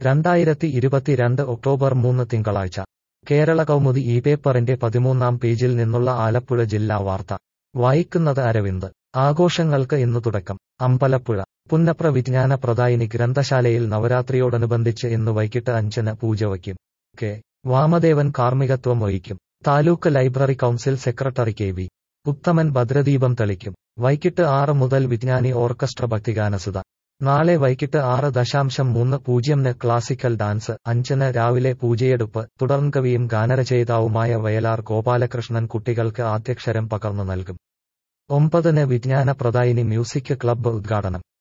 രണ്ടായിരത്തി ഇരുപത്തിരണ്ട് ഒക്ടോബർ മൂന്ന് തിങ്കളാഴ്ച കേരള കൗമുദി ഈ പേപ്പറിന്റെ പതിമൂന്നാം പേജിൽ നിന്നുള്ള ആലപ്പുഴ ജില്ലാ വാർത്ത വായിക്കുന്നത് അരവിന്ദ് ആഘോഷങ്ങൾക്ക് ഇന്നു തുടക്കം അമ്പലപ്പുഴ പുന്നപ്ര വിജ്ഞാന പ്രദായിനി ഗ്രന്ഥശാലയിൽ നവരാത്രിയോടനുബന്ധിച്ച് ഇന്ന് വൈകിട്ട് അഞ്ചിന് പൂജ വയ്ക്കും കെ വാമദേവൻ കാർമ്മികത്വം വഹിക്കും taluk library council secretary K V Uthaman ഭദ്രദീപം തെളിക്കും വൈകിട്ട് ആറ് മുതൽ വിജ്ഞാനി ഓർക്കസ്ട്ര ഭക്തിഗാനസുത നാളെ വൈകിട്ട് ആറ് ദശാംശം മൂന്ന് പൂജ്യംന് ക്ലാസിക്കൽ ഡാൻസ് അഞ്ചിന് രാവിലെ പൂജയെടുപ്പ് തുടർങ്കവിയും ഗാനരചയിതാവുമായ വയലാർ ഗോപാലകൃഷ്ണൻ കുട്ടികൾക്ക് ആദ്യക്ഷരം പകർന്നു നൽകും ഒമ്പതിന് വിജ്ഞാന പ്രദായിനി മ്യൂസിക് ക്ലബ്ബ് ഉദ്ഘാടനം